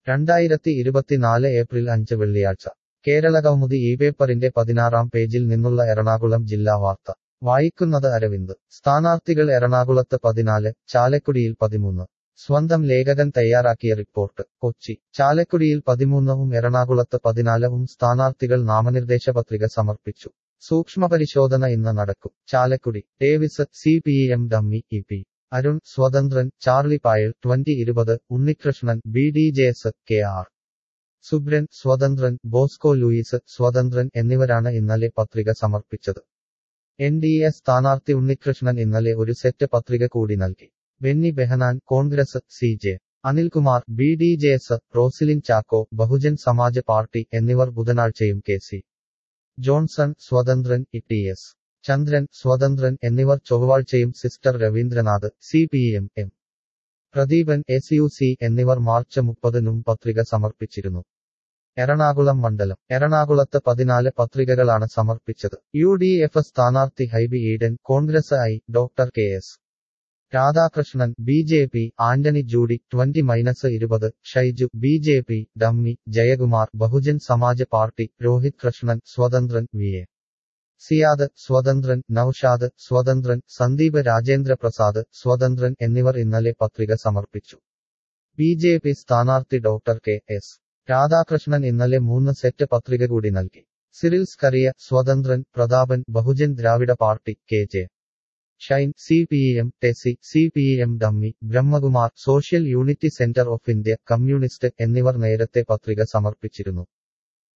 രണ്ടായിരത്തി ഇരുപത്തിനാല് ഏപ്രിൽ അഞ്ച് വെള്ളിയാഴ്ച കേരളകൗമുദി ഈ പേപ്പറിന്റെ പതിനാറാം പേജിൽ നിന്നുള്ള എറണാകുളം ജില്ലാ വാർത്ത വായിക്കുന്നത് അരവിന്ദ് സ്ഥാനാർത്ഥികൾ എറണാകുളത്ത് പതിനാല് ചാലക്കുടിയിൽ പതിമൂന്ന് സ്വന്തം ലേഖകൻ തയ്യാറാക്കിയ റിപ്പോർട്ട് കൊച്ചി ചാലക്കുടിയിൽ പതിമൂന്നവും എറണാകുളത്ത് പതിനാലവും സ്ഥാനാർത്ഥികൾ നാമനിർദ്ദേശ പത്രിക സമർപ്പിച്ചു സൂക്ഷ്മപരിശോധന ഇന്ന് നടക്കും Chalakudy Davis C P M dummy E P Arun സ്വതന്ത്രൻ ചാർലി പായൽ ട്വന്റി ഇരുപത് Unnikrishnan B D J S K R Subran സ്വതന്ത്രൻ ബോസ്കോ ലൂയിസ് സ്വതന്ത്രൻ എന്നിവരാണ് ഇന്നലെ പത്രിക സമർപ്പിച്ചത് എൻ ഡി എ സ്ഥാനാർത്ഥി ഉണ്ണികൃഷ്ണൻ ഇന്നലെ ഒരു സെറ്റ് പത്രിക കൂടി നൽകി Benny Behanan Congress C J Anilkumar B D J S Roslin Chacko Bahujan Samaj party എന്നിവർ ബുധനാഴ്ചയും കെ സി ജോൺസൺ സ്വതന്ത്രൻ ഇ ടി എസ് ചന്ദ്രൻ സ്വതന്ത്രൻ എന്നിവർ ചൊവ്വാഴ്ചയും sister Raveendranath C P M M Pradeepan S U C എന്നിവർ മാർച്ച് മുപ്പതിനും പത്രിക സമർപ്പിച്ചിരുന്നു എറണാകുളം മണ്ഡലം എറണാകുളത്ത് പതിനാല് പത്രികകളാണ് സമർപ്പിച്ചത് യു ഡി എഫ് സ്ഥാനാർത്ഥി Hibi Eden Congress I doctor K S Radhakrishnan B J P Antony Judy twenty minus ഇരുപത് Shaiju B J P dummy Jayakumar Bahujan Samaj party Rohit Krishnan സ്വതന്ത്രൻ വി എ സിയാദ് സ്വതന്ത്രൻ നൌഷാദ് സ്വതന്ത്രൻ സന്ദീപ് രാജേന്ദ്ര പ്രസാദ് സ്വതന്ത്രൻ എന്നിവർ ഇന്നലെ പത്രിക സമർപ്പിച്ചു ബി ജെ പി സ്ഥാനാർത്ഥി ഡോക്ടർ കെ എസ് രാധാകൃഷ്ണൻ ഇന്നലെ മൂന്ന് സെറ്റ് പത്രിക കൂടി നൽകി സിറിൽ സ്കറിയ സ്വതന്ത്രൻ Prathapan Bahujan Dravida party K J Shine C P M Tessy C P M dummy Brahmakumar social unity centre of India communist എന്നിവർ നേരത്തെ പത്രിക സമർപ്പിച്ചിരുന്നു